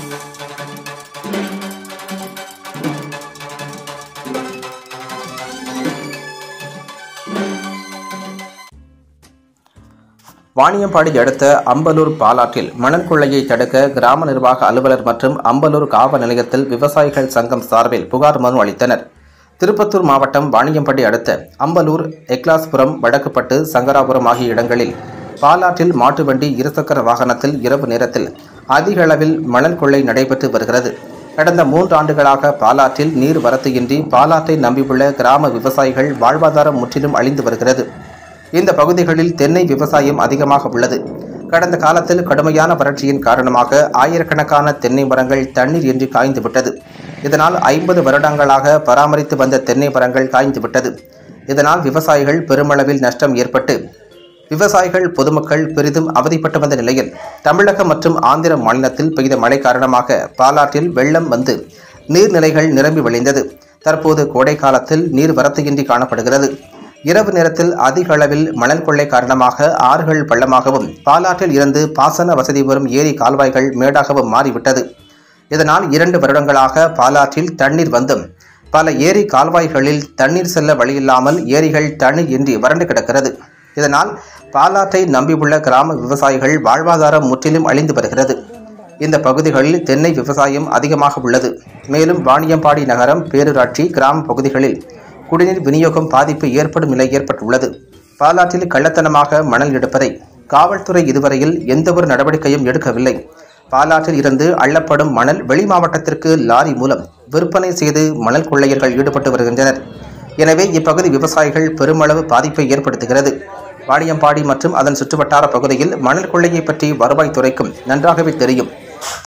வாணியம்பாடி அடுத்த அம்பலூர் பாலாற்றில் மணல் கொள்ளையை தடுக்க கிராம நிர்வாக அலுவலர் மற்றும் அம்பலூர் காவல் நிலையத்தில் விவசாயிகள் சங்கம் சார்பில் புகார் மனு அளித்தனர் திருப்பத்தூர் மாவட்டம் வாணியம்பாடி அடுத்த அம்பலூர் எக்லாஸ்புரம் வடக்குப்பட்டு சங்கராபுரம் ஆகிய இடங்களில் பாலாற்றில் மாட்டு வண்டி இருசக்கர வாகனத்தில் இரவு நேரத்தில் அதிக அளவில் மணல் கொள்ளை நடைபெற்று வருகிறது கடந்த மூன்று ஆண்டுகளாக பாலாற்றில் நீர் வரத்து பாலாற்றை நம்பியுள்ள கிராம விவசாயிகள் வாழ்வாதாரம் முற்றிலும் அழிந்து வருகிறது இந்த பகுதிகளில் தென்னை விவசாயம் அதிகமாக உள்ளது கடந்த காலத்தில் கடுமையான வறட்சியின் காரணமாக ஆயிரக்கணக்கான தென்னை மரங்கள் தண்ணீர் இன்றி காய்ந்து விட்டது இதனால் ஐம்பது வருடங்களாக பராமரித்து வந்த தென்னை மரங்கள் காய்ந்து விட்டது இதனால் விவசாயிகள் பெருமளவில் நஷ்டம் ஏற்பட்டு விவசாயிகள் பொதுமக்கள் பெரிதும் அவதிப்பட்டு வந்த நிலையில் தமிழகம் மற்றும் ஆந்திர மாநிலத்தில் பெய்த மழை காரணமாக பாலாற்றில் வெள்ளம் வந்து நீர்நிலைகள் நிரம்பி வழிந்தது தற்போது கோடை காலத்தில் நீர் வரத்துயின்றி காணப்படுகிறது இரவு நேரத்தில் அதிக அளவில் மணல் கொள்ளை காரணமாக ஆறுகள் பள்ளமாகவும் பாலாற்றில் இருந்து பாசன வசதி வரும் ஏரி கால்வாய்கள் மேடாகவும் மாறிவிட்டது இதனால் இரண்டு வருடங்களாக பாலாற்றில் தண்ணீர் வந்தும் பல ஏரி கால்வாய்களில் தண்ணீர் செல்ல வழியில்லாமல் ஏரிகள் தண்ணீர் இன்றி வறண்டு கிடக்கிறது இதனால் பாலாற்றை நம்பியுள்ள கிராம விவசாயிகள் வாழ்வாதாரம் முற்றிலும் அழிந்து வருகிறது இந்த பகுதிகளில் தென்னை விவசாயம் அதிகமாக உள்ளது மேலும் வாணியம்பாடி நகரம் பேரூராட்சி கிராம பகுதிகளில் குடிநீர் விநியோகம் பாதிப்பு ஏற்படும் நிலை ஏற்பட்டுள்ளது பாலாற்றில் கள்ளத்தனமாக மணல் எடுப்பதை காவல்துறை இதுவரையில் எந்தவொரு நடவடிக்கையும் எடுக்கவில்லை பாலாற்றில் இருந்து அள்ளப்படும் மணல் வெளி மாவட்டத்திற்கு லாரி மூலம் விற்பனை செய்து மணல் கொள்ளையர்கள் ஈடுபட்டு வருகின்றனர் எனவே இப்பகுதி விவசாயிகள் பெருமளவு பாதிப்பை ஏற்படுத்துகிறது வாணியம்பாடி மற்றும் அதன் சுற்றுவட்டார பகுதியில் மணல் கொள்ளையை பற்றி வருவாய்த்துறைக்கும் நன்றாகவே தெரியும்